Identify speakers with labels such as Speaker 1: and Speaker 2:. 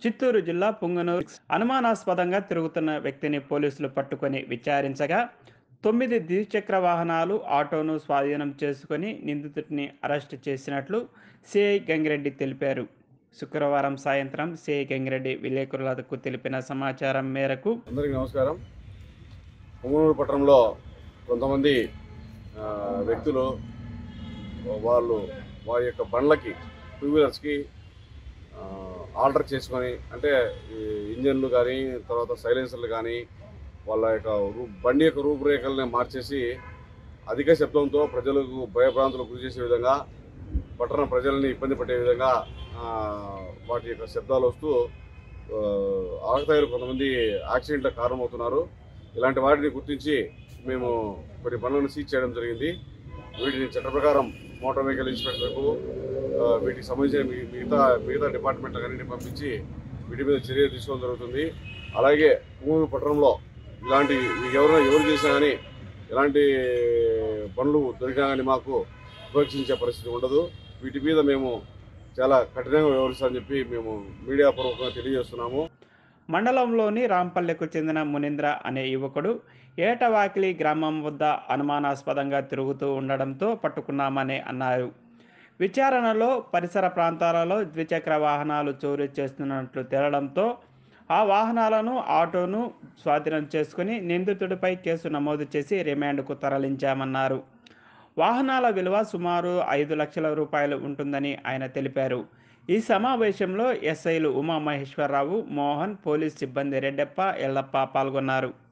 Speaker 1: చిత్తూరు జిల్లా పుంగనూరు అనుమానాస్పదంగా తిరుగుతున్న వ్యక్తిని పోలీసులు పట్టుకొని విచారించగా తొమ్మిది ద్విచక్ర వాహనాలు ఆటోను స్వాధీనం చేసుకొని నిందితుడిని అరెస్టు చేసినట్లు సిఐ గంగిరెడ్డి తెలిపారు శుక్రవారం సాయంత్రం సిఐ గంగిరెడ్డి విలేకరులకు తెలిపిన సమాచారం మేరకు
Speaker 2: అందరికీ నమస్కారం పొంగనూరు పట్టణంలో కొంతమంది ఆ, వ్యక్తులు వాళ్ళు వారి యొక్క బండ్లకి టూ వీలర్స్కి ఆ, ఆల్టర్ చేసుకొని అంటే ఈ ఇంజన్లు కానీ తర్వాత సైలెన్సర్లు కానీ వాళ్ళ యొక్క రూ- బండి యొక్క రూపురేఖల్ని మార్చేసి అధిక శబ్దంతో ప్రజలకు భయభ్రాంతులకు గురి చేసే విధంగా పట్టణ ప్రజల్ని ఇబ్బంది పెట్టే విధంగా ఆ, వాటి యొక్క శబ్దాలు వస్తూ ఆ, ఆకతాయిలు కొంతమంది యాక్సిడెంట్లకు కారణమవుతున్నారు ఇలాంటి వాటిని గుర్తించి మేము కొన్ని పనులను సీజ్ చేయడం జరిగింది వీటిని చట్ట ప్రకారం మోటార్ వెహికల్ ఇన్స్పెక్టర్కు ఆ, వీటికి సంబంధించిన మీ- మిగతా మిగతా డిపార్ట్మెంట్లకు అన్నింటినీ పంపించి వీటి మీద చర్య తీసుకోవడం జరుగుతుంది అలాగే పుంగూరు పట్టణంలో ఇలాంటి మీకు ఎవరైనా ఎవరు చేసినా కానీ ఇలాంటి పనులు దొరికినా కానీ మాకు ఉపేక్షించే పరిస్థితి ఉండదు వీటి మీద మేము చాలా కఠినంగా వ్యవహరిస్తామని చెప్పి మేము మీడియా పూర్వకంగా తెలియజేస్తున్నాము
Speaker 1: మండలంలోని రాంపల్లెకు చెందిన మునీంద్ర అనే యువకుడు ఏటవాకిలి గ్రామం వద్ద అనుమానాస్పదంగా తిరుగుతూ ఉండడంతో పట్టుకున్నామని అన్నారు విచారణలో పరిసర ప్రాంతాలలో ద్విచక్ర వాహనాలు చోరీ చేస్తున్నట్లు తేలడంతో ఆ వాహనాలను ఆటోను స్వాధీనం చేసుకుని నిందితుడిపై కేసు నమోదు చేసి రిమాండ్కు తరలించామన్నారు వాహనాల విలువ సుమారు ఐదు లక్షల రూపాయలు ఉంటుందని ఆయన తెలిపారు ఈ సమావేశంలో ఎస్ఐలు ఉమామహేశ్వరరావు మోహన్ పోలీస్ సిబ్బంది రెడ్డప్ప ఎల్లప్ప పాల్గొన్నారు